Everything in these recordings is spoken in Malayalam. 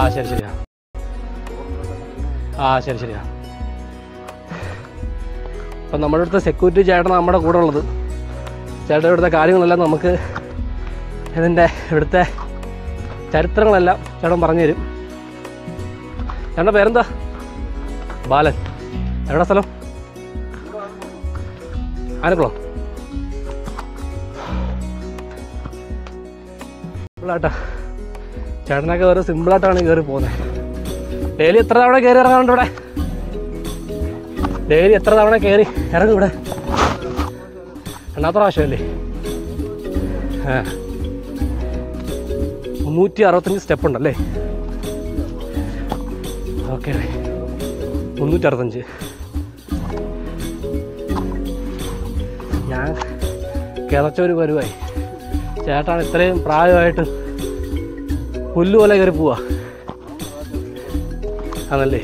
ശരി ശരിയാ ആ ശരി ശരിയാ അപ്പം നമ്മുടെ അടുത്ത സെക്യൂരിറ്റി ചേട്ടൻ നമ്മുടെ കൂടെ ഉള്ളത് ചേട്ടൻ ഇവിടുത്തെ കാര്യങ്ങളെല്ലാം നമുക്ക് ഇതിൻ്റെ ഇവിടുത്തെ ചരിത്രങ്ങളെല്ലാം ചേട്ടൻ പറഞ്ഞു തരും ചേട്ടൻ്റെ പേരെന്താ ബാലൻ എവിടെ സ്ഥലം ആനക്കുളം സിമ്പിളാട്ടാ ചേട്ടനൊക്കെ ഒരു സിമ്പിളായിട്ടാണ് കയറി പോകുന്നത് ഡെയിലി എത്ര തവണ കയറി ഇറങ്ങാറുണ്ട് ഇവിടെ ഡെയിലി എത്ര തവണ കയറി ഇറങ്ങും ഇവിടെ എണ്ണാത്ത പ്രാവശ്യമല്ലേ ആ മുന്നൂറ്റി അറുപത്തഞ്ച് സ്റ്റെപ്പ് ഉണ്ടല്ലേ ഓക്കെ മുന്നൂറ്റി അറുപത്തഞ്ച് ഞാൻ കിതച്ചൊരു പരുവായി ചേട്ടാണ് ഇത്രയും പ്രായമായിട്ട് പുല്ല് പോലെ കയറി പോവാ ആണല്ലേ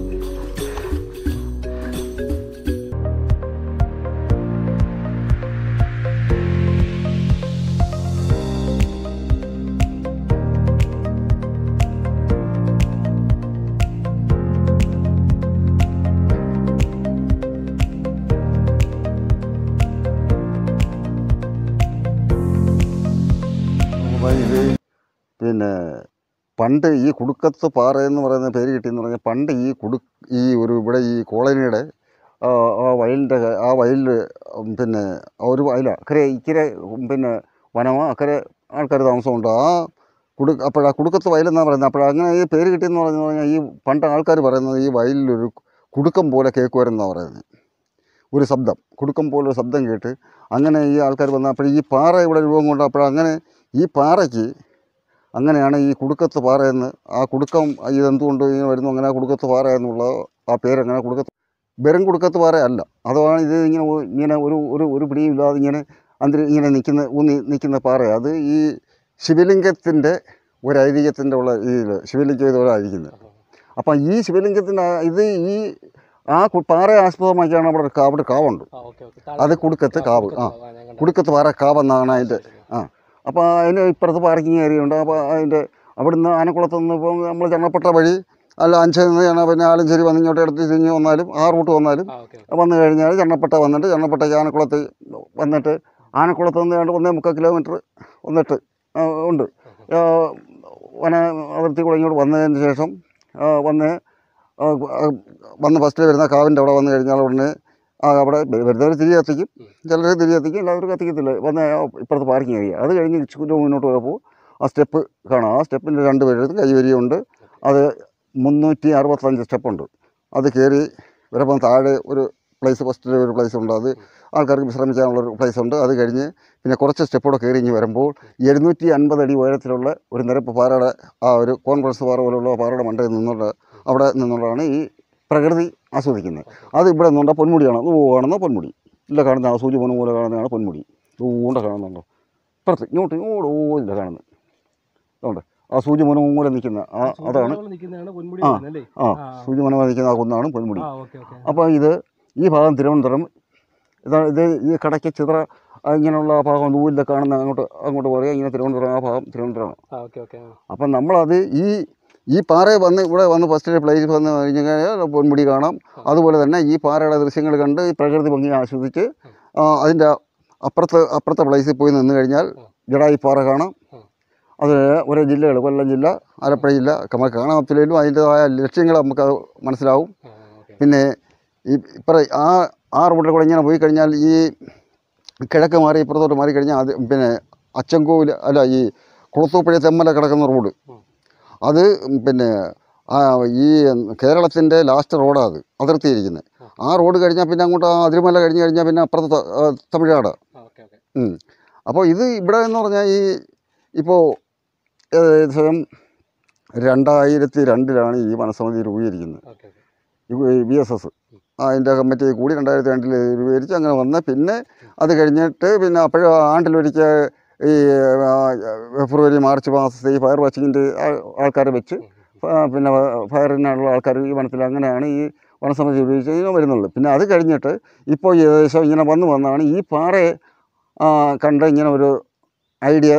അപ്പോൾ ഇത് പിന്നെ പണ്ട് ഈ കുടുക്കത്ത് പാറ എന്ന് പറയുന്ന പേര് കിട്ടിയെന്ന് പറഞ്ഞാൽ പണ്ട് ഈ കുടു ഈ ഒരു ഇവിടെ ഈ കോളനിയുടെ ആ ആ വയലിൻ്റെ ആ വയലിൽ പിന്നെ ആ ഒരു വയല അക്കരെ ഇക്കരെ പിന്നെ വനമോ അക്കരെ ആൾക്കാർ താമസമുണ്ട് ആ കുടു അപ്പോൾ ആ കുടുക്കത്ത് വയലെന്നാണ് പറയുന്നത് അപ്പോൾ അങ്ങനെ ഈ പേര് കിട്ടിയെന്ന് പറഞ്ഞു പറഞ്ഞാൽ ഈ പണ്ട് ആൾക്കാർ പറയുന്നത് ഈ വയലിലൊരു കുടുക്കം പോലെ കേൾക്കുമായിരുന്നാണ് പറയുന്നത് ഒരു ശബ്ദം കുടുക്കം പോലെ ഒരു ശബ്ദം കേട്ട് അങ്ങനെ ഈ ആൾക്കാർ വന്ന അപ്പോൾ ഈ പാറ ഇവിടെ രൂപം കൊണ്ട് അപ്പോൾ അങ്ങനെ ഈ പാറയ്ക്ക് അങ്ങനെയാണ് ഈ കുടുക്കത്ത് പാറയെന്ന് ആ കുടുക്കം ഇതെന്തുകൊണ്ട് ഇങ്ങനെ വരുന്നു അങ്ങനെ ആ കുടുക്കത്ത് പാറ എന്നുള്ള ആ പേരങ്ങനെ കുടുക്കത്ത് വെറും കുടുക്കത്ത് പാറ അല്ല അതാണ് ഇത് ഇങ്ങനെ ഒ- ഇങ്ങനെ ഒരു ഒരു ഒരു പിടിയും ഇല്ലാതെ ഇങ്ങനെ അന്തരി ഇങ്ങനെ നിൽക്കുന്ന ഊന്നി നിൽക്കുന്ന പാറ അത് ഈ ശിവലിംഗത്തിൻ്റെ ഒരു ഐതിഹ്യത്തിൻ്റെ ഉള്ള ഇതിൽ ശിവലിംഗം ഇതുപോലായിരിക്കുന്നത് അപ്പം ഈ ശിവലിംഗത്തിൻ്റെ ഇത് ഈ ആ കു- പാറയെ ആസ്പദമാക്കിയാണ് അവിടെ ഒരു കാ- അവിടെ ഒരു കാവുണ്ട് അത് കുടുക്കത്ത് കാവ് ആ കുടുക്കത്ത് പാറ കാവെന്നാണ് അതിൻ്റെ ആ അപ്പോൾ അതിന് ഇപ്പുറത്ത് പാർക്കിംഗ് ഏരിയ ഉണ്ട് അപ്പോൾ അതിൻ്റെ അവിടുന്ന് ആനക്കുളത്ത് നിന്ന് ഇപ്പോൾ നമ്മൾ ചണ്ണപ്പെട്ട വഴി അല്ല അഞ്ചിൽ നിന്ന് ചണ്ണ പിന്നെ ആലഞ്ചേരി വന്ന് ഇങ്ങോട്ട് എടുത്ത് തിരിഞ്ഞ് വന്നാലും ആ റൂട്ട് വന്നാലും വന്നു കഴിഞ്ഞാൽ ചണ്ണപ്പെട്ട വന്നിട്ട് ചണ്ണപ്പെട്ടയ്ക്ക് ആനക്കുളത്ത് വന്നിട്ട് ആനക്കുളത്ത് നിന്ന് രണ്ട് ഒന്നേ മുക്കാൽ കിലോമീറ്റർ വന്നിട്ട് ആ, ഉണ്ട് ആ, വന അതിർത്തി കൂടെ ഇങ്ങോട്ട് വന്നതിന് ശേഷം ആ, വന്ന് ആ, ആ, വന്ന് ഫസ്റ്റ് വരുന്ന കാവിൻ്റെ അവിടെ വന്നു കഴിഞ്ഞാൽ ഉടനെ ആ അവിടെ വെറുതെ തിരി കത്തിക്കും ചിലർ തിരി കത്തിക്കും എല്ലാവരും കത്തിക്കത്തില്ല വന്ന് ആ ഇപ്പുറത്ത് പാർക്കിംഗ് ഏരിയ അത് കഴിഞ്ഞ് ഇച്ചിരി മുന്നോട്ട് പോയപ്പോൾ ആ സ്റ്റെപ്പ് കാണാം ആ സ്റ്റെപ്പിൻ്റെ രണ്ട് പേര് കൈവരിയുണ്ട് അത് മുന്നൂറ്റി അറുപത്തഞ്ച് സ്റ്റെപ്പുണ്ട് അത് കയറി വരുമ്പം താഴെ ഒരു പ്ലേസ് ഫസ്റ്റിൽ ഒരു പ്ലേസ് ഉണ്ട് അത് ആൾക്കാർക്ക് വിശ്രമിക്കാനുള്ളൊരു പ്ലേസ് ഉണ്ട് അത് കഴിഞ്ഞ് പിന്നെ കുറച്ച് സ്റ്റെപ്പൂടെ കയറി ഇങ്ങ് വരുമ്പോൾ എഴുന്നൂറ്റി അൻപത് അടി ഉയരത്തിലുള്ള ഒരു നിരപ്പ് പാറയുടെ ആ ഒരു കോൺഫറൻസ് പാറ പോലുള്ള പാറയുടെ മണ്ടയിൽ നിന്നുള്ള അവിടെ നിന്നുള്ളതാണ് ഈ പ്രകൃതി ആസ്വദിക്കുന്നത് അത് ഇവിടെ നിന്നുണ്ട പൊന്മുടിയാണ് ഓ കാണുന്ന പൊന്മുടി ഇല്ല കാണുന്ന ആ സൂര്യ പോലെ കാണുന്നതാണ് പൊന്മുടി ഊണ്ട കാണുന്നുണ്ടോ ഇപ്പുറത്ത് ഇങ്ങോട്ട് ഇങ്ങോട്ട് ഓ ഇല്ല കാണുന്നത് അതുകൊണ്ട് ആ സൂര്യമോന മൂല നിൽക്കുന്ന ആ അതാണ് ആ. ആ സൂര്യമോന നിൽക്കുന്ന ആ കുന്നാണ് പൊന്മുടി അപ്പോൾ ഇത് ഈ ഭാഗം തിരുവനന്തപുരം ഇതാണ് ഇത് ഈ കടയ്ക്ക് ചിത്ര ആ ഇങ്ങനെയുള്ള ആ ഭാഗം ദൂരിൽ കാണുന്ന അങ്ങോട്ട് അങ്ങോട്ട് പറയുക ഇങ്ങനെ തിരുവനന്തപുരം ആ ഭാഗം തിരുവനന്തപുരമാണ് അപ്പം നമ്മളത് ഈ ഈ പാറ വന്ന് ഇവിടെ വന്ന് ഫസ്റ്റ് പ്ലേസ് വന്ന് കഴിഞ്ഞ് കഴിഞ്ഞാൽ പൊന്മുടി കാണാം അതുപോലെ തന്നെ ഈ പാറയുടെ ദൃശ്യങ്ങൾ കണ്ട് ഈ പ്രകൃതി ഭംഗി ആസ്വദിച്ച് ആ, അതിൻ്റെ അപ്പുറത്ത് അപ്പുറത്തെ പ്ലേസിൽ പോയി നിന്ന് കഴിഞ്ഞാൽ ജഡായി പാറ കാണാം അത് ഓരോ ജില്ലകൾ കൊല്ലം ജില്ല ആലപ്പുഴ ജില്ല നമുക്ക് കാണാൻ പറ്റില്ലെങ്കിലും അതിൻ്റെതായ ലക്ഷ്യങ്ങൾ നമുക്ക് അത് മനസ്സിലാവും പിന്നെ ഈ ഇപ്പറ ആ ആ റോഡിൽ കൂടെ ഇങ്ങനെ പോയി കഴിഞ്ഞാൽ ഈ കിഴക്ക് മാറി ഇപ്പുറത്തോട്ട് മാറി കഴിഞ്ഞാൽ അത് പിന്നെ അച്ചൻകോവിൽ അല്ല ഈ കുളത്തൂപ്പുഴ തെമ്മല കിടക്കുന്ന റോഡ് അത് പിന്നെ ആ ഈ കേരളത്തിൻ്റെ ലാസ്റ്റ് റോഡാണ് അത് അതിർത്തിയിരിക്കുന്നത് ആ റോഡ് കഴിഞ്ഞാൽ പിന്നെ അങ്ങോട്ട് ആ അതിരുമല കഴിഞ്ഞ് കഴിഞ്ഞാൽ പിന്നെ അപ്പുറത്ത് ത- ആ, തമിഴ്നാട് ഉം. അപ്പോൾ ഇത് ഇവിടെ എന്ന് പറഞ്ഞാൽ ഈ ഇപ്പോൾ ഏകദേശം രണ്ടായിരത്തി രണ്ടിലാണ് ഈ വനസമിതി രൂപീകരിക്കുന്നത് ബി എസ് എസ് അതിൻ്റെ കമ്മിറ്റി കൂടി രണ്ടായിരത്തി രണ്ടിൽ രൂപീകരിച്ച് അങ്ങനെ വന്ന് പിന്നെ അത് കഴിഞ്ഞിട്ട് പിന്നെ അപ്പോഴും ആണ്ടിലൊരിക്കൽ ഈ ആ, ഫെബ്രുവരി മാർച്ച് മാസത്തെ ഈ ഫയർ വാച്ചിങ്ങിൻ്റെ ആൾക്കാരെ വെച്ച് ഫ- പിന്നെ ഫയറിനുള്ള ആൾക്കാർ ഈ വനത്തിൽ അങ്ങനെയാണ് ഈ വനസമിതി ഉപയോഗിച്ച് ഇങ്ങനെ വരുന്നുള്ളത് പിന്നെ അത് കഴിഞ്ഞിട്ട് ഇപ്പോൾ ഏകദേശം ഇങ്ങനെ വന്ന് വന്നാണ് ഈ പാറയെ ആ, കണ്ട് ഇങ്ങനെ ഒരു ഐഡിയ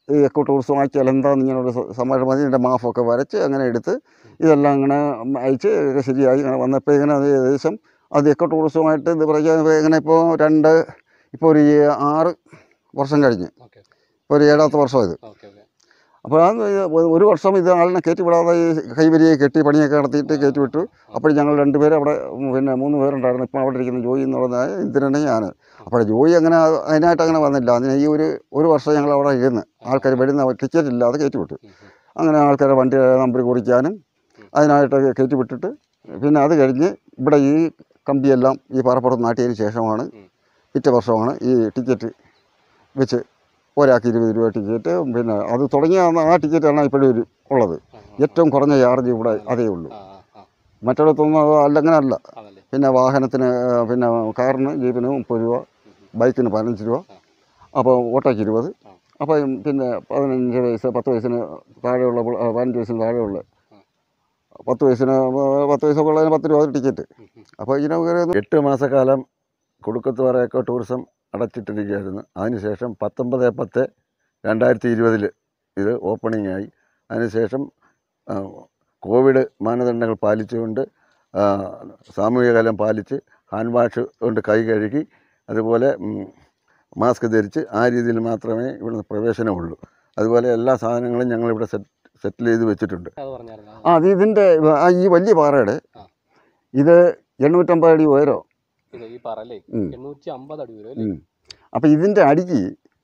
ഈ എക്കോ ടൂറിസം ആക്കിയാൽ എന്താന്ന് ഇങ്ങനെ ഒരു സ- സംഭാഷണം മതി ഇതിൻ്റെ മാഫൊക്കെ വരച്ച് അങ്ങനെ എടുത്ത് ഇതെല്ലാം ഇങ്ങനെ അയച്ച് ഒക്കെ ശരിയായി ഇങ്ങനെ വന്നപ്പോൾ ഇങ്ങനെ അത് ഏകദേശം അത് എക്കോ ടൂറിസമായിട്ട് ഇത് പറയുക ഇങ്ങനെ ഇപ്പോൾ രണ്ട് ഇപ്പോൾ ഒരു ആറ് വർഷം കഴിഞ്ഞ് ഓക്കെ ഇപ്പോൾ ഒരു ഏഴാമത്തെ വർഷം ഇത് ഓക്കെ ഓക്കെ അപ്പോൾ ആ ഒരു- ഒരു വർഷം ഇത് ആളിനെ കയറ്റി വിടാതെ ഈ കൈവരിയെ കെട്ടി പണിയൊക്കെ നടത്തിയിട്ട് കയറ്റി വിട്ടു അപ്പോൾ ഞങ്ങൾ രണ്ടുപേരും അവിടെ ഉം, പിന്നെ മൂന്ന് പേരുണ്ടായിരുന്നു ഇപ്പോൾ അവിടെ ഇരിക്കുന്ന ജോയി എന്ന് പറഞ്ഞാൽ ഇന്ദ്രനെ ഞാൻ അപ്പോൾ ജോയി അങ്ങനെ അതിനായിട്ട് അങ്ങനെ വന്നില്ല അതിന് ഈ ഒരു ഒരു വർഷം ഞങ്ങൾ അവിടെ ഇരുന്ന് ആൾക്കാർ വരുന്ന ടിക്കറ്റ് ഇല്ലാതെ കയറ്റി വിട്ടു അങ്ങനെ ആൾക്കാരെ വണ്ടി നമ്പർ കുറിക്കാനും അതിനായിട്ടൊക്കെ കയറ്റി വിട്ടിട്ട് പിന്നെ അത് കഴിഞ്ഞ് ഇവിടെ ഈ കമ്പിയെല്ലാം ഈ പാറപ്പുറത്ത് നാട്ടിയതിന് ശേഷമാണ് ഉം. പിറ്റേ വർഷമാണ് ഈ ടിക്കറ്റ് വെച്ച് ഒരാൾക്ക് ഇരുപത് രൂപ ടിക്കറ്റ് പിന്നെ അത് തുടങ്ങിയ അന്ന് ആ ടിക്കറ്റാണ് ഇപ്പോഴും ഒരു ഉള്ളത് ഏറ്റവും കുറഞ്ഞ ചാർജ് ഇവിടെ അതേ ഉള്ളൂ ആ ആ മറ്റിടത്തൊന്നും അത് അല്ലെങ്കിൽ അല്ല അതല്ലേ പിന്നെ വാഹനത്തിന് ആ, പിന്നെ കാറിന് ജീപ്പിന് മുപ്പത് രൂപ ബൈക്കിന് പതിനഞ്ച് രൂപ ആ. അപ്പോൾ ഓട്ടോയ്ക്ക് ഇരുപത് ആ. അപ്പോൾ പിന്നെ പതിനഞ്ച് വയസ്സ് പത്ത് വയസ്സിന് താഴെയുള്ള പിള്ള- ആ, പതിനഞ്ച് വയസ്സിന് താഴെയുള്ള പത്ത് വയസ്സിന് ആ, പത്ത് വയസ്സൊക്കെ ഉള്ളതിന് പത്ത് രൂപ ടിക്കറ്റ് ഉം, ഉം. അപ്പോൾ ഇതിനെ കയറി എട്ട് മാസക്കാലം കുടുക്കത്തുപാറ എക്കോ ടൂറിസം അടച്ചിട്ടിരിക്കുകയായിരുന്നു അതിനുശേഷം പത്തൊമ്പത് പത്ത് രണ്ടായിരത്തി ഇരുപതിൽ ഇത് ഓപ്പണിംഗ് ആയി അതിനുശേഷം ആ, കോവിഡ് മാനദണ്ഡങ്ങൾ പാലിച്ചുകൊണ്ട് ആ, സാമൂഹിക അകലം പാലിച്ച് ഹാൻഡ് വാഷ് കൊണ്ട് കൈ കഴുകി അതുപോലെ ഉം, മാസ്ക് ധരിച്ച് ആ രീതിയിൽ മാത്രമേ ഇവിടുന്ന് പ്രവേശനമുള്ളൂ അതുപോലെ എല്ലാ സാധനങ്ങളും ഞങ്ങളിവിടെ സെറ്റ് സെറ്റിൽ ചെയ്ത് വെച്ചിട്ടുണ്ട് അത് പറഞ്ഞായിരുന്നു ആ അത് ഇതിൻ്റെ ആ ഈ വലിയ പാറയുടെ ആ. ഇത് എണ്ണൂറ്റമ്പത് അടി ഉയരം ഇത് ഈ പറല്ലേ ഉം. എണ്ണൂറ്റി അമ്പത് അടി വരും അല്ലേ ഉം. അപ്പം ഇതിൻ്റെ അടിക്ക്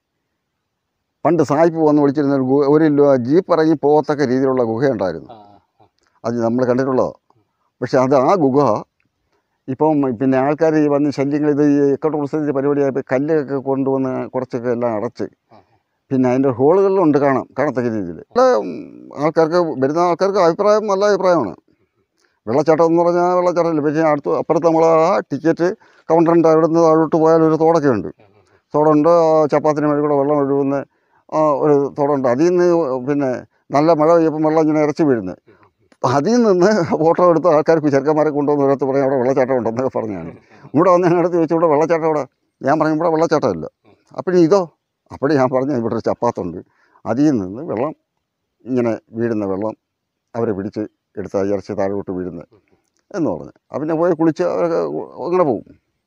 പണ്ട് സായിപ്പ് വന്ന് വിളിച്ചിരുന്ന ഒരു ഗുഹ ഒരു ലോ- ജീപ്പ് ഇറങ്ങി പോകത്തക്ക രീതിയിലുള്ള ഗുഹയുണ്ടായിരുന്നു ആ ആ, അത് നമ്മൾ കണ്ടിട്ടുള്ളതാണ് പക്ഷെ അത് ആ ഗുഹ ഇപ്പം പിന്നെ ആൾക്കാർ ഈ വന്ന് ശല്യങ്ങൾ ഇത് ഈ എക്കോ ടൂറിസത്തിൻ്റെ പരിപാടിയായപ്പോൾ കല്ലൊക്കെ കൊണ്ടുവന്ന് കുറച്ചൊക്കെ എല്ലാം അടച്ച് ആ, പിന്നെ അതിൻ്റെ ഹോളുകളിലുണ്ട് കാണാം കാണത്തക്ക രീതിയിൽ നല്ല ഉം, ആൾക്കാർക്ക് വരുന്ന ആൾക്കാർക്ക് അഭിപ്രായം നല്ല അഭിപ്രായമാണ് വെള്ളച്ചാട്ടം എന്ന് പറഞ്ഞാൽ വെള്ളച്ചാട്ടമില്ല പക്ഷേ അടുത്ത് അപ്പുറത്ത് നമ്മൾ ആ ടിക്കറ്റ് കൗണ്ടറിൻ്റെ അവിടെ നിന്ന് താഴോട്ട് പോയാൽ ഒരു തോടൊക്കെ ഉണ്ട് ഉം, ഉം, ഉം. തോടുണ്ട് ആ ചപ്പാത്തിന് വഴി കൂടെ വെള്ളം ഒഴുകുന്ന ആ ഒരു തോടുണ്ട് അതിൽ നിന്ന് പിന്നെ നല്ല മഴ പെയ്യപ്പം വെള്ളം ഇങ്ങനെ ഇറച്ചി വീഴുന്നത് അതിൽ നിന്ന് ഫോട്ടോ എടുത്ത് ആൾക്കാർക്ക് ചെറുക്കന്മാരെ കൊണ്ടുവന്ന് ഒരിടത്ത് പറയും അവിടെ വെള്ളച്ചാട്ടം ഉണ്ടെന്നൊക്കെ പറഞ്ഞാണ് ഇവിടെ വന്ന് ഞാൻ അടുത്ത് ചോദിച്ചു ഇവിടെ വെള്ളച്ചാട്ടം ഇവിടെ ഞാൻ പറഞ്ഞു ഇവിടെ വെള്ളച്ചാട്ടമില്ല അപ്പോഴും ഇതോ അപ്പോൾ ഞാൻ പറഞ്ഞു ഇവിടെ ഒരു ചപ്പാത്തുണ്ട് അതിൽ നിന്ന് വെള്ളം ഇങ്ങനെ വീഴുന്ന വെള്ളം അവരെ പിടിച്ച് എടുത്ത് ആ ഇറച്ചി താഴോട്ട് വീഴുന്നത് എന്ന് പറഞ്ഞു അപ്പം പിന്നെ പോയി കുളിച്ച് അവരൊക്കെ അങ്ങനെ പോകും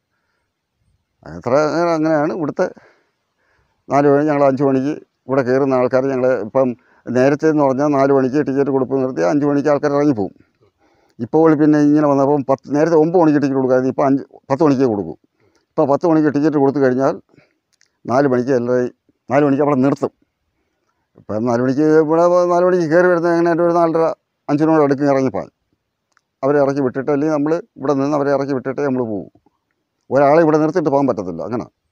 അത്ര അങ്ങനെ അങ്ങനെയാണ് ഇവിടുത്തെ നാല് മണി ഞങ്ങൾ അഞ്ച് മണിക്ക് ഇവിടെ കയറുന്ന ആൾക്കാർ ഞങ്ങൾ ഇപ്പം നേരത്തെ എന്ന് പറഞ്ഞാൽ നാല് മണിക്ക് ടിക്കറ്റ് കൊടുപ്പ് നിർത്തി അഞ്ച് മണിക്ക് ആൾക്കാർ ഇറങ്ങിപ്പോവും ഇപ്പോൾ പിന്നെ ഇങ്ങനെ വന്നപ്പം പത്ത് നേരത്തെ ഒമ്പത് മണിക്ക് ടിക്കറ്റ് കൊടുക്കാതെ ഇപ്പോൾ അഞ്ച് പത്ത് മണിക്കേ കൊടുക്കും ഇപ്പോൾ പത്ത് മണിക്ക് ടിക്കറ്റ് കൊടുത്തു കഴിഞ്ഞാൽ നാല് മണിക്ക് എല്ലാവരും നാല് മണിക്ക് അവിടെ നിർത്തും ഇപ്പം നാല് മണിക്ക് ഇവിടെ നാല് മണിക്ക് കയറി വരുന്ന എങ്ങനെ ഒരു നാലര അഞ്ചിനോട് അടുക്കും ഇറങ്ങിപ്പോകാൻ അവരെ ഇറക്കി വിട്ടിട്ട് അല്ലെങ്കിൽ നമ്മൾ ഇവിടെ നിന്ന് അവരെ ഇറക്കി വിട്ടിട്ട് നമ്മൾ പോകും ഒരാളെ ഇവിടെ നിർത്തിയിട്ട് പോകാൻ പറ്റത്തില്ല അങ്ങനെ